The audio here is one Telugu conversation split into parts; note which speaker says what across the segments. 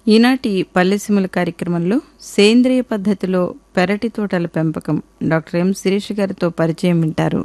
Speaker 1: ఈనాటి పల్లెసీమల కార్యక్రమంలో సేంద్రియ పద్ధతిలో పెరటి తోటల పెంపకం డాక్టర్ ఎం శిరీష్ గారితో పరిచయం వింటారు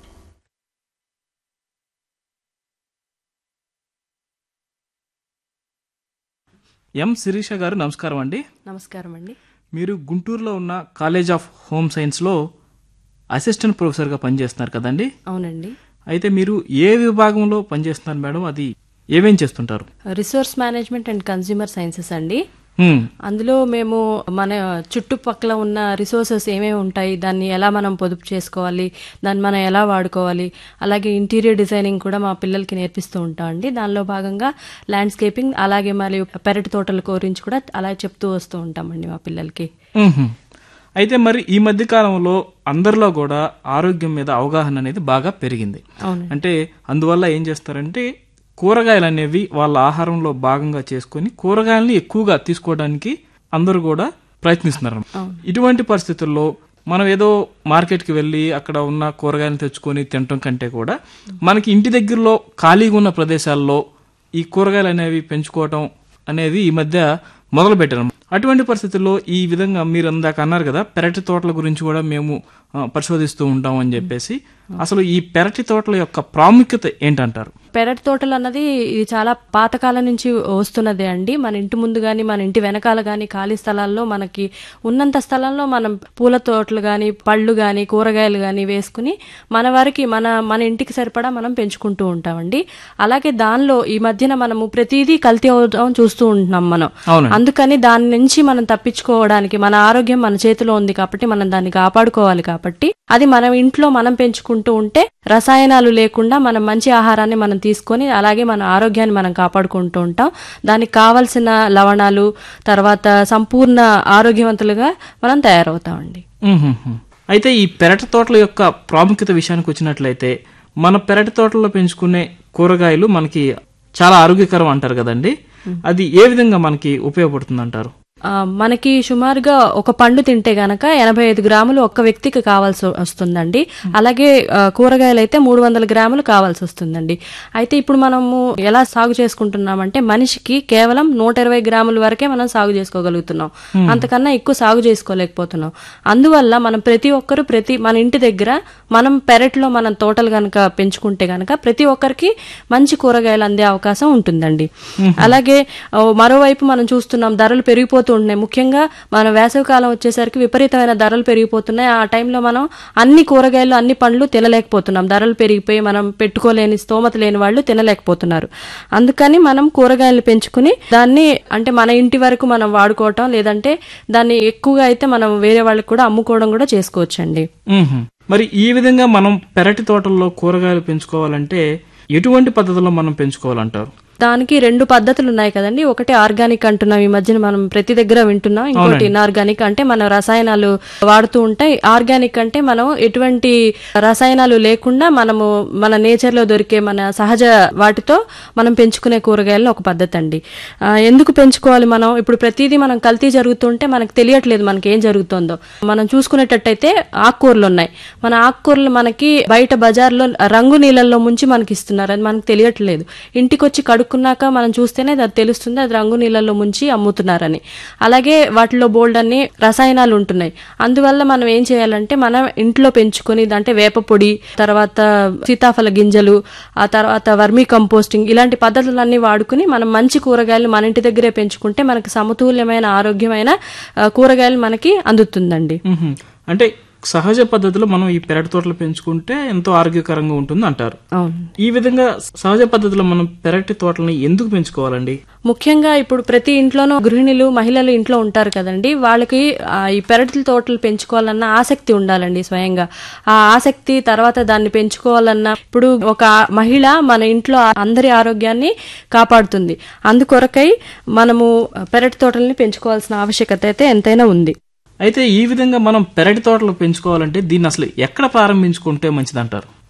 Speaker 2: ఎం శిరీష గారు నమస్కారం అండి
Speaker 3: నమస్కారం అండి
Speaker 2: మీరు గుంటూరులో ఉన్న కాలేజ్ ఆఫ్ హోమ్ సైన్స్లో అసిస్టెంట్ ప్రొఫెసర్గా పనిచేస్తున్నారు కదండి
Speaker 3: అవునండి
Speaker 2: అయితే మీరు ఏ విభాగంలో పనిచేస్తున్నారు మేడం అది ఏమేం చేస్తుంటారు
Speaker 3: resource management and consumer sciences అండి
Speaker 2: హ్మ్,
Speaker 3: అందులో మేము మన చుట్టుపక్కల ఉన్న రిసోర్సెస్ ఏమేమి ఉంటాయి దాన్ని ఎలా మనం పొదుపు చేసుకోవాలి దాన్ని మనం ఎలా వాడుకోవాలి అలాగే ఇంటీరియర్ డిజైనింగ్ కూడా మా పిల్లలకి నేర్పిస్తూ ఉంటాం అండి దానిలో భాగంగా ల్యాండ్స్కేపింగ్ అలాగే మరి పెరటి తోటల గురించి కూడా అలా చెప్తూ వస్తూ ఉంటామండి మా పిల్లలకి
Speaker 2: మ్మ్హ్మ్. అయితే మరి ఈ మధ్య కాలంలో అందరిలో కూడా ఆరోగ్యం మీద అవగాహన అనేది బాగా పెరిగింది
Speaker 3: అవును
Speaker 2: అంటే అందువల్ల ఏం చేస్తారంటే కూరగాయలు అనేవి వాళ్ళ ఆహారంలో భాగంగా చేసుకొని కూరగాయలని ఎక్కువగా తీసుకోవడానికి అందరూ కూడా ప్రయత్నిస్తున్నారు ఇటువంటి పరిస్థితుల్లో మనం ఏదో మార్కెట్కి వెళ్ళి అక్కడ ఉన్న కూరగాయలు తెచ్చుకొని తినటం కంటే కూడా మనకి ఇంటి దగ్గరలో ఖాళీగా ఉన్న ప్రదేశాల్లో ఈ కూరగాయలు అనేవి పెంచుకోవటం అనేది ఈ మధ్య మొదలు పెట్టారు అటువంటి పరిస్థితుల్లో ఈ విధంగా మీరు అందాక అన్నారు కదా పెరటి తోటల గురించి కూడా మేము ఆ, పరిశోధిస్తూ ఉంటాం అని చెప్పేసి అసలు ఈ పెరటి తోటల యొక్క ప్రాముఖ్యత ఏంటంటారు
Speaker 3: పెరటి తోటలు అన్నది ఇది చాలా పాతకాలం నుంచి వస్తున్నదే అండి మన ఇంటి ముందు గాని మన ఇంటి వెనకాల గాని ఖాళీ స్థలాల్లో మనకి ఉన్నంత స్థలంలో మనం పూల తోటలు గాని పళ్ళు గాని కూరగాయలు గాని వేసుకుని మన వారికి మన మన ఇంటికి సరిపడా మనం పెంచుకుంటూ ఉంటామండి అలాగే దానిలో ఈ మధ్యన మనము ప్రతిదీ కల్తీ అవడం చూస్తూ ఉంటున్నాం మనం
Speaker 2: అవునండి
Speaker 3: అందుకని దాని నుంచి మనం తప్పించుకోవడానికి మన ఆరోగ్యం మన చేతిలో ఉంది కాబట్టి మనం దాన్ని కాపాడుకోవాలి కాబట్టి అది మనం ఇంట్లో మనం పెంచుకుంటూ ఉంటే రసాయనాలు లేకుండా మనం మంచి ఆహారాన్ని మనం తీసుకొని అలాగే మన ఆరోగ్యాన్ని మనం కాపాడుకుంటూ ఉంటాం దానికి కావలసిన లవణాలు తర్వాత సంపూర్ణ ఆరోగ్యవంతులుగా మనం తయారవుతామండి
Speaker 2: మ్మ్హ్మ్. అయితే ఈ పెరటి తోటల యొక్క ప్రాముఖ్యత విషయానికి వచ్చినట్లయితే మన పెరటి తోటల్లో పెంచుకునే కూరగాయలు మనకి చాలా ఆరోగ్యకరం అంటారు కదండి అది ఏ విధంగా మనకి ఉపయోగపడుతుంది అంటారు
Speaker 3: ఆ, మనకి సుమారుగా ఒక పండు తింటే గనక ఎనభై ఐదు గ్రాములు ఒక్క వ్యక్తికి కావాల్సి వస్తుందండి అలాగే ఆ, కూరగాయలు అయితే మూడు వందల గ్రాములు కావాల్సి వస్తుందండి అయితే ఇప్పుడు మనము ఎలా సాగు చేసుకుంటున్నామంటే మనిషికి కేవలం నూట ఇరవై గ్రాముల వరకే మనం సాగు చేసుకోగలుగుతున్నాం అంతకన్నా ఎక్కువ సాగు చేసుకోలేకపోతున్నాం అందువల్ల మనం ప్రతి ఒక్కరు ప్రతి మన ఇంటి దగ్గర మనం పెరట్లో మనం తోటలు గనక పెంచుకుంటే గనక ప్రతి ఒక్కరికి మంచి కూరగాయలు అందే అవకాశం ఉంటుందండి అలాగే ఆ, మరోవైపు మనం చూస్తున్నాం ధరలు పెరిగిపోతూ ఉంటున్నాయి ముఖ్యంగా మన వేసవి కాలం వచ్చేసరికి విపరీతమైన ధరలు పెరిగిపోతున్నాయి ఆ టైంలో మనం అన్ని కూరగాయలు అన్ని పండ్లు తినలేకపోతున్నాం ధరలు పెరిగిపోయి మనం పెట్టుకోలేని స్తోమత లేని వాళ్ళు తినలేకపోతున్నారు అందుకని మనం కూరగాయలు పెంచుకుని దాన్ని అంటే మన ఇంటి వరకు మనం వాడుకోవటం లేదంటే దాన్ని ఎక్కువగా అయితే మనం వేరే వాళ్ళకి కూడా అమ్ముకోవడం కూడా చేసుకోవచ్చండి
Speaker 2: మ్మ్హ్మ్. మరి ఈ విధంగా మనం పెరటి తోటల్లో కూరగాయలు పెంచుకోవాలంటే ఎటువంటి పద్ధతిలో మనం పెంచుకోవాలంటారు
Speaker 3: దానికి రెండు పద్ధతులు ఉన్నాయి కదండి ఒకటి ఆర్గానిక్ అంటున్నాం ఈ మధ్యన మనం ప్రతి దగ్గర వింటున్నాం ఇంకోటి ఇన్ఆర్గానిక్ అంటే మనం రసాయనాలు వాడుతూ ఉంటాయి ఆర్గానిక్ అంటే మనం ఎటువంటి రసాయనాలు లేకుండా మనము మన నేచర్ లో దొరికే మన సహజ వాటితో మనం పెంచుకునే కూరగాయలను ఒక పద్ధతి అండి ఆ, ఎందుకు పెంచుకోవాలి మనం ఇప్పుడు ప్రతిదీ మనం కల్తీ జరుగుతుంటే మనకు తెలియట్లేదు మనకి ఏం జరుగుతుందో మనం చూసుకునేటట్టయితే ఆకుకూరలు ఉన్నాయి మన ఆకుకూరలు మనకి బయట బజార్లో రంగు నీళ్ళల్లో ముంచి మనకి ఇస్తున్నారు అది మనకు తెలియట్లేదు ఇంటికి వచ్చి కడుక్కున్నాక మనం చూస్తేనే అది తెలుస్తుంది అది రంగు నీళ్ళల్లో ముంచి అమ్ముతున్నారని అలాగే వాటిలో బోల్డ్ అన్ని రసాయనాలు ఉంటున్నాయి అందువల్ల మనం ఏం చేయాలంటే మనం ఇంట్లో పెంచుకొని అంటే వేప పొడి తర్వాత సీతాఫల గింజలు ఆ తర్వాత వర్మీ కంపోస్టింగ్ ఇలాంటి పద్ధతులన్నీ వాడుకుని మనం మంచి కూరగాయలు మన ఇంటి దగ్గరే పెంచుకుంటే మనకి సమతుల్యమైన ఆరోగ్యమైన ఆ, కూరగాయలు మనకి అందుతుందండి
Speaker 2: మ్మ్హ్మ్. అంటే సహజ పద్ధతిలో మనం ఈ పెరటి తోటలు పెంచుకుంటే ఎంతో ఆరోగ్యకరంగా ఉంటుంది అంటారు
Speaker 3: అవును
Speaker 2: ఈ విధంగా సహజ పద్ధతిలో మనం పెరటి తోటలని ఎందుకు పెంచుకోవాలండి
Speaker 3: ముఖ్యంగా ఇప్పుడు ప్రతి ఇంట్లోనూ గృహిణులు మహిళలు ఇంట్లో ఉంటారు కదండి వాళ్ళకి ఆ, ఈ పెరటి తోటలు పెంచుకోవాలన్న ఆసక్తి ఉండాలండి స్వయంగా ఆ ఆసక్తి తర్వాత దాన్ని పెంచుకోవాలన్న ఇప్పుడు ఒక మహిళ మన ఇంట్లో అందరి ఆరోగ్యాన్ని కాపాడుతుంది అందుకొరకై మనము పెరటి తోటల్ని పెంచుకోవాల్సిన ఆవశ్యకత అయితే ఎంతైనా ఉంది
Speaker 2: అయితే ఈ విధంగా మనం పెరటి తోటలు పెంచుకోవాలంటే దీన్ని అసలు ఎక్కడ ప్రారంభించుకుంటే మంచిదంటారు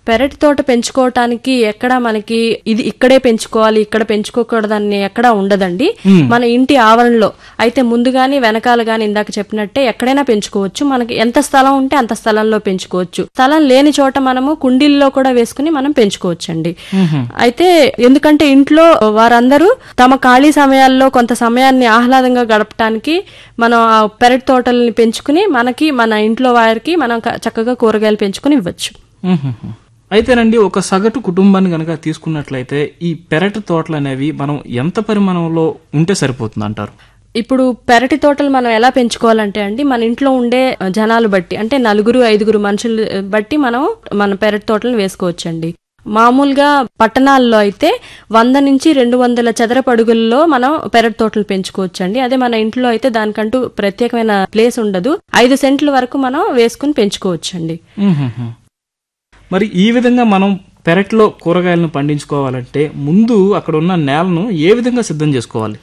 Speaker 3: పెరటి తోట పెంచుకోవటానికి ఎక్కడ మనకి ఇది ఇక్కడే పెంచుకోవాలి ఇక్కడ పెంచుకోకూడదని ఎక్కడా ఉండదండి మన ఇంటి ఆవరణలో అయితే ముందు గాని వెనకాల గాని ఇందాక చెప్పినట్టే ఎక్కడైనా పెంచుకోవచ్చు మనకి ఎంత స్థలం ఉంటే అంత స్థలంలో పెంచుకోవచ్చు స్థలం లేని చోట మనము కుండీల్లో కూడా వేసుకుని మనం పెంచుకోవచ్చండి అయితే ఎందుకంటే ఇంట్లో వారందరూ తమ ఖాళీ సమయాల్లో కొంత సమయాన్ని ఆహ్లాదంగా గడపడానికి మనం ఆ పెరటి తోటల్ని పెంచుకుని మనకి మన ఇంట్లో వారికి మనం క- చక్కగా కూరగాయలు పెంచుకుని ఇవ్వచ్చు
Speaker 2: మ్మ్హ్మ్. అయితేనండి ఒక సగటు కుటుంబాన్ని గనక తీసుకున్నట్లయితే ఈ పెరటి తోటలు అనేవి మనం ఎంత పరిమాణంలో ఉంటే సరిపోతుంది అంటారు
Speaker 3: ఇప్పుడు పెరటి తోటలు మనం ఎలా పెంచుకోవాలంటే అండి మన ఇంట్లో ఉండే జనాలు బట్టి అంటే నలుగురు ఐదుగురు మనుషులు బట్టి మనం మన పెరటి తోటలను వేసుకోవచ్చండి మామూలుగా పట్టణాల్లో అయితే వంద నుంచి రెండు వందల చదరపు అడుగుల్లో మనం పెరటి తోటలు పెంచుకోవచ్చండి అదే మన ఇంట్లో అయితే దానికంటూ ప్రత్యేకమైన ప్లేస్ ఉండదు ఐదు సెంట్ల వరకు మనం వేసుకుని పెంచుకోవచ్చండి
Speaker 2: మ్మ్హ్మ్. మరి ఈ విధంగా మనం పెరట్లో కూరగాయలను పండించుకోవాలంటే ముందు అక్కడ ఉన్న నేలను ఏ విధంగా సిద్ధం చేసుకోవాలి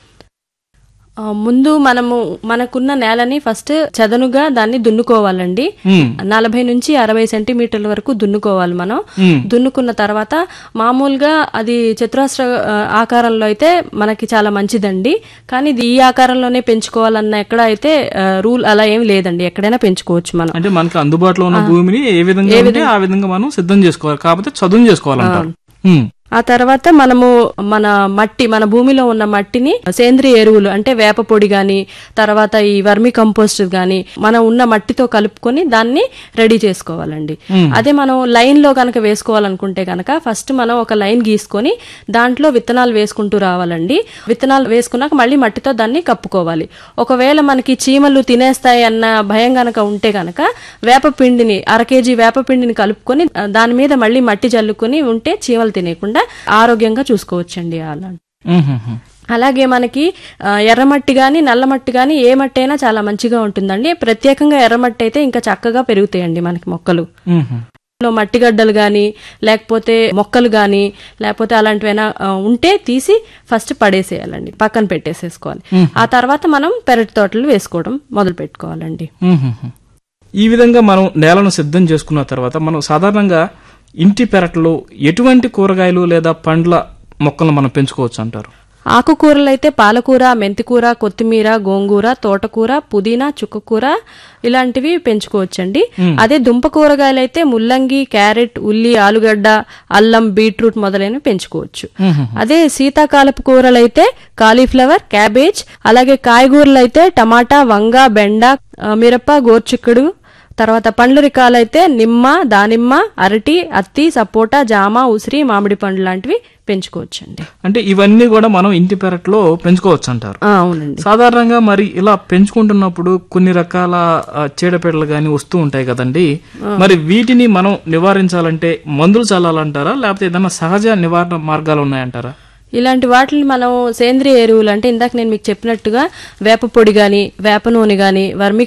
Speaker 3: ఆ, ముందు మనము మనకున్న నేలని ఫస్ట్ చదనుగా దాన్ని దున్నుకోవాలండి
Speaker 2: మ్మ్.
Speaker 3: నలభై నుంచి అరవై సెంటీమీటర్ల వరకు దున్నుకోవాలి మనం
Speaker 2: మ్మ్.
Speaker 3: దున్నుకున్న తర్వాత మామూలుగా అది చతురాస్ర ఆ, ఆకారంలో అయితే మనకి చాలా మంచిదండి కానీ ఇది ఈ ఆకారంలోనే పెంచుకోవాలన్న ఎక్కడ అయితే ఆ, రూల్ అలా ఏం లేదండి ఎక్కడైనా పెంచుకోవచ్చు మనం
Speaker 2: అంటే మనకి అందుబాటులో ఉన్న భూమిని ఏ విధంగా ఉంటే ఆ విధంగా మనం సిద్ధం చేసుకోవాలి కాకపోతే చదువు చేసుకోవాలంటారు మ్మ్.
Speaker 3: ఆ తర్వాత మనము మన మట్టి మన భూమిలో ఉన్న మట్టిని సేంద్రియ ఎరువులు అంటే వేప పొడి గాని తర్వాత ఈ వర్మి కంపోస్ట్ గాని మనం ఉన్న మట్టితో కలుపుకొని దాన్ని రెడీ చేసుకోవాలండి అదే మనం లైన్ లో కనుక వేసుకోవాలనుకుంటే కనుక ఫస్ట్ మనం ఒక లైన్ గీసుకొని దాంట్లో విత్తనాలు వేసుకుంటూ రావాలండి విత్తనాలు వేసుకున్నాక మళ్ళీ మట్టితో దాన్ని కప్పుకోవాలి ఒకవేళ మనకి చీమలు తినేస్తాయి అన్న భయం గనక ఉంటే గనక వేప పిండిని అర కేజీ వేప పిండిని కలుపుకొని ఆ, దాని మీద మళ్ళీ మట్టి జల్లుకొని ఉంటే చీమలు తినేయకుండా ఆరోగ్యంగా చూసుకోవచ్చండి అలా
Speaker 2: మ్మ్హ్మ్.
Speaker 3: అలాగే మనకి ఆ, ఎర్రమట్టి గాని నల్లమట్టి గాని ఏ మట్టి అయినా చాలా మంచిగా ఉంటుందండి ప్రత్యేకంగా ఎర్రమట్టి అయితే ఇంకా చక్కగా పెరుగుతాయండి మనకి మొక్కలు
Speaker 2: మ్మ్హ్మ్.
Speaker 3: లో మట్టిగడ్డలు గాని లేకపోతే మొక్కలు గాని లేకపోతే అలాంటివైనా ఆ, ఉంటే తీసి ఫస్ట్ పడేసేయాలండి పక్కన పెట్టేసేసుకోవాలి ఆ తర్వాత మనం పెరటి తోటలు వేసుకోవడం మొదలు పెట్టుకోవాలండి
Speaker 2: మ్మ్హ్మ్. ఈ విధంగా మనం నేలను సిద్ధం చేసుకున్న తర్వాత మనం సాధారణంగా ఇంటి పెరట్లో ఎటువంటి కూరగాయలు లేదా పండ్ల మొక్కలను మనం పెంచుకోవచ్చు అంటారు
Speaker 3: ఆకుకూరలు అయితే పాలకూర మెంతికూర కొత్తిమీర గోంగూర తోటకూర పుదీనా చుక్కకూర ఇలాంటివి పెంచుకోవచ్చండి అదే దుంప కూరగాయలు అయితే ముల్లంగి క్యారెట్ ఉల్లి ఆలుగడ్డ అల్లం బీట్రూట్ మొదలైనవి పెంచుకోవచ్చు అదే శీతాకాలపు కూరలు అయితే కాలీఫ్లవర్ క్యాబేజ్ అలాగే కాయగూరలు అయితే టమాటా వంగ బెండ ఆ, మిరప గోర్చిక్కుడు తర్వాత పండ్ల రకాలైతే నిమ్మ దానిమ్మ అరటి అత్తి సపోటా జామ ఉసిరి మామిడి పండ్లు లాంటివి పెంచుకోవచ్చండి
Speaker 2: అంటే ఇవన్నీ కూడా మనం ఇంటి పెరట్లో పెంచుకోవచ్చు అంటారు
Speaker 3: ఆ, అవునండి
Speaker 2: సాధారణంగా మరి ఇలా పెంచుకుంటున్నప్పుడు కొన్ని రకాల ఆ, చీడపీడలు గాని వస్తూ ఉంటాయి కదండి మరి వీటిని మనం నివారించాలంటే మందులు చల్లాలంటారా లేకపోతే ఏదైనా సహజ నివారణ మార్గాలు ఉన్నాయంటారా
Speaker 3: ఇలాంటి వాటిని మనం సేంద్రియ ఎరువులు అంటే ఇందాక నేను మీకు చెప్పినట్టుగా వేప పొడి గాని వేప నూనె గాని వర్మి